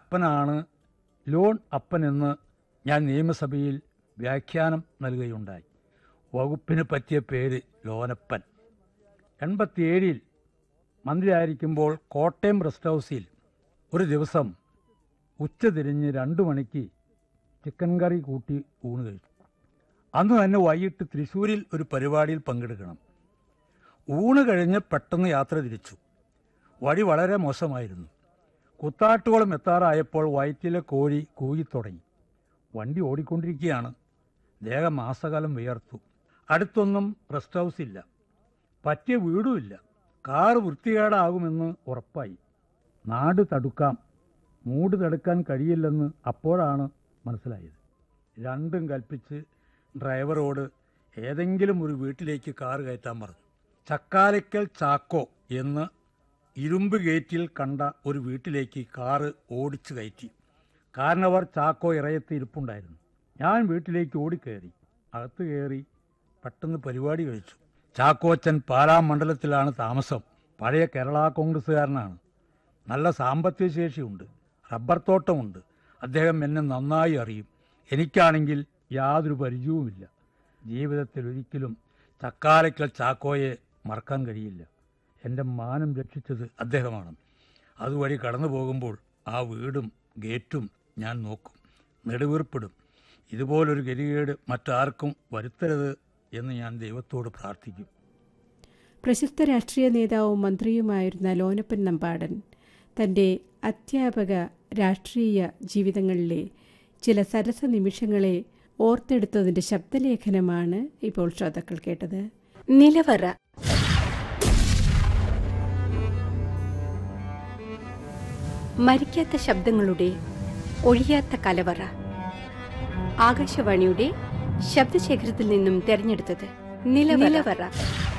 അപ്പനാണ് loan അപ്പനെന്ന് ഞാൻ നിയമസഭയിൽ വ്യാഖ്യാനം നൽകുകയുണ്ടായി വകുപ്പിന് പറ്റിയ പേര് ലോനപ്പൻ എൺപത്തിയേഴിൽ മന്ത്രിയായിരിക്കുമ്പോൾ കോട്ടയം റെസ്റ്റ് ഹൗസിൽ ഒരു ദിവസം ഉച്ചതിരിഞ്ഞ് രണ്ടു മണിക്ക് ചിക്കൻ കറി കൂട്ടി ഊണ് കഴിച്ചു അന്ന് തന്നെ വൈകിട്ട് തൃശ്ശൂരിൽ ഒരു പരിപാടിയിൽ പങ്കെടുക്കണം ഊണ് കഴിഞ്ഞ് പെട്ടെന്ന് യാത്ര തിരിച്ചു വഴി വളരെ മോശമായിരുന്നു കുത്താട്ടുകുളം എത്താറായപ്പോൾ വയറ്റിലെ കോഴി കൂകിത്തുടങ്ങി വണ്ടി ഓടിക്കൊണ്ടിരിക്കുകയാണ് ദേഹം മാസകാലം വിയർത്തു അടുത്തൊന്നും റെസ്റ്റ് ഹൗസ് ഇല്ല പറ്റിയ വീടുമില്ല കാർ വൃത്തികേടാകുമെന്ന് ഉറപ്പായി നാട് തടുക്കാം മൂട് തടുക്കാൻ കഴിയില്ലെന്ന് അപ്പോഴാണ് മനസ്സിലായത് രണ്ടും കൽപ്പിച്ച് ഡ്രൈവറോട് ഏതെങ്കിലും ഒരു വീട്ടിലേക്ക് കാർ കയറ്റാൻ പറഞ്ഞു ചക്കാലയ്ക്കൽ ചാക്കോ എന്ന് ഇരുമ്പ് ഗേറ്റിൽ കണ്ട ഒരു വീട്ടിലേക്ക് കാറ് ഓടിച്ചു കയറ്റി കാരണവർ ചാക്കോ ഇറയത്ത് ഇരിപ്പുണ്ടായിരുന്നു ഞാൻ വീട്ടിലേക്ക് ഓടിക്കയറി അകത്ത് കയറി പെട്ടെന്ന് പരിപാടി കഴിച്ചു ചാക്കോച്ചൻ പാലാ മണ്ഡലത്തിലാണ് താമസം പഴയ കേരള കോൺഗ്രസ്സുകാരനാണ് നല്ല സാമ്പത്തിക ശേഷിയുണ്ട് റബ്ബർ തോട്ടമുണ്ട് അദ്ദേഹം എന്നെ നന്നായി അറിയും എനിക്കാണെങ്കിൽ യാതൊരു പരിചയവുമില്ല ജീവിതത്തിൽ ഒരിക്കലും ചക്കാലയ്ക്കൽ ചാക്കോയെ മറക്കാൻ കഴിയില്ല എൻ്റെ മാനം രക്ഷിച്ചത് അദ്ദേഹമാണ് അതുവഴി കടന്നു പോകുമ്പോൾ ആ വീടും ഗേറ്റും ഞാൻ നോക്കും നെടുവീർപ്പിടും ഇതുപോലൊരു ഗതികേട് മറ്റാർക്കും വരുത്തരുത് എന്ന് ഞാൻ ദൈവത്തോട് പ്രാർത്ഥിക്കും പ്രശസ്ത രാഷ്ട്രീയ നേതാവും മന്ത്രിയുമായിരുന്ന ലോനപ്പൻ നമ്പാടൻ തൻ്റെ അധ്യാപക രാഷ്ട്രീയ ജീവിതങ്ങളിലെ ചില സരസ നിമിഷങ്ങളെ ഓർത്തെടുത്തതിൻ്റെ ശബ്ദലേഖനമാണ് ഇപ്പോൾ ശ്രോതാക്കൾ കേട്ടത് നിലവറ മരിക്കാത്ത ശബ്ദങ്ങളുടെ ഒഴിയാത്ത കലവറ ആകാശവാണിയുടെ ശബ്ദശേഖരത്തിൽ നിന്നും തെരഞ്ഞെടുത്തത് നിലവറ